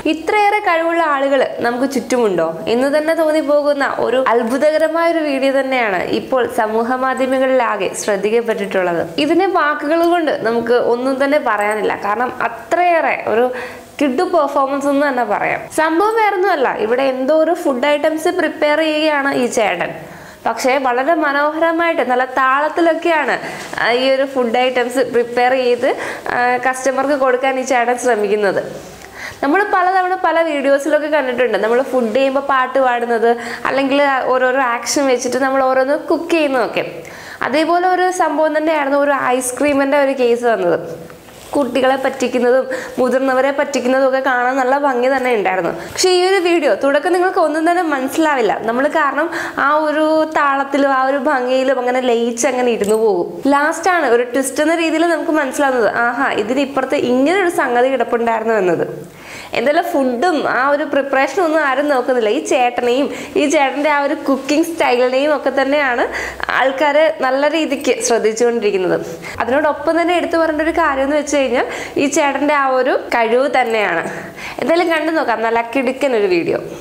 ഇത്രയേറെ കഴിവുള്ള ആളുകൾ നമുക്ക് ചുറ്റുമുണ്ടോ എന്ന് തന്നെ തോന്നിപ്പോകുന്ന ഒരു അത്ഭുതകരമായ ഒരു വീഡിയോ തന്നെയാണ് ഇപ്പോൾ സമൂഹ മാധ്യമങ്ങളിലാകെ ശ്രദ്ധിക്കപ്പെട്ടിട്ടുള്ളത് ഇതിനെ വാക്കുകൾ കൊണ്ട് നമുക്ക് ഒന്നും തന്നെ പറയാനില്ല കാരണം അത്രയേറെ ഒരു കിഡു പെർഫോമൻസ് എന്ന് തന്നെ പറയാം സംഭവം വേറൊന്നുമല്ല ഇവിടെ എന്തോ ഒരു ഫുഡ് ഐറ്റംസ് പ്രിപ്പയർ ചെയ്യുകയാണ് ഈ ചേട്ടൻ പക്ഷേ വളരെ മനോഹരമായിട്ട് നല്ല താളത്തിലൊക്കെയാണ് ആ, ഈ ഒരു ഫുഡ് ഐറ്റംസ് പ്രിപ്പയർ ചെയ്ത് കസ്റ്റമർക്ക് കൊടുക്കാൻ ഈ ചേട്ടൻ ശ്രമിക്കുന്നത് നമ്മൾ പലതവണ പല വീഡിയോസിലൊക്കെ കണ്ടിട്ടുണ്ട് നമ്മൾ ഫുഡ് ചെയ്യുമ്പോൾ പാട്ട് പാടുന്നത് അല്ലെങ്കിൽ ഓരോരോ ആക്ഷൻ വെച്ചിട്ട് നമ്മൾ ഓരോന്ന് കുക്ക് ചെയ്യുന്നതൊക്കെ അതേപോലെ ഒരു സംഭവം തന്നെയായിരുന്നു ഒരു ഐസ്ക്രീമിൻ്റെ ഒരു കേസ് വന്നത് കുട്ടികളെ പറ്റിക്കുന്നതും മുതിർന്നവരെ പറ്റിക്കുന്നതും ഒക്കെ കാണാൻ നല്ല ഭംഗി തന്നെ ഉണ്ടായിരുന്നു പക്ഷെ ഈ ഒരു വീഡിയോ തുടക്കം നിങ്ങൾക്ക് ഒന്നും തന്നെ മനസ്സിലാവില്ല നമ്മൾ കാരണം ആ ഒരു താളത്തിലും ആ ഒരു ഭംഗിയിലും അങ്ങനെ ലയിച്ച് അങ്ങനെ ഇരുന്നു പോകും ലാസ്റ്റ് ആണ് ഒരു ട്വിസ്റ്റ് എന്ന രീതിയിൽ നമുക്ക് മനസ്സിലാവുന്നത് ആഹാ ഇതിനിപ്പുറത്ത് ഇങ്ങനെ ഒരു സംഗതി കിടപ്പുണ്ടായിരുന്നു എന്നത് എന്തായാലും ഫുഡും ആ ഒരു പ്രിപ്പറേഷനും ഒന്നും ആരും നോക്കുന്നില്ല ഈ ചേട്ടനെയും ഈ ചേട്ടൻ്റെ ആ ഒരു കുക്കിംഗ് സ്റ്റൈലിനെയും ഒക്കെ തന്നെയാണ് ആൾക്കാർ നല്ല രീതിക്ക് ശ്രദ്ധിച്ചുകൊണ്ടിരിക്കുന്നത് അതിനോടൊപ്പം തന്നെ എടുത്തു പറയേണ്ട ഒരു കാര്യം എന്ന് വെച്ച് കഴിഞ്ഞാൽ ഈ ചേട്ടൻ്റെ ആ ഒരു കഴിവ് തന്നെയാണ് എന്തായാലും കണ്ടു നോക്കാം നല്ല കിടുക്കൻ ഒരു വീഡിയോ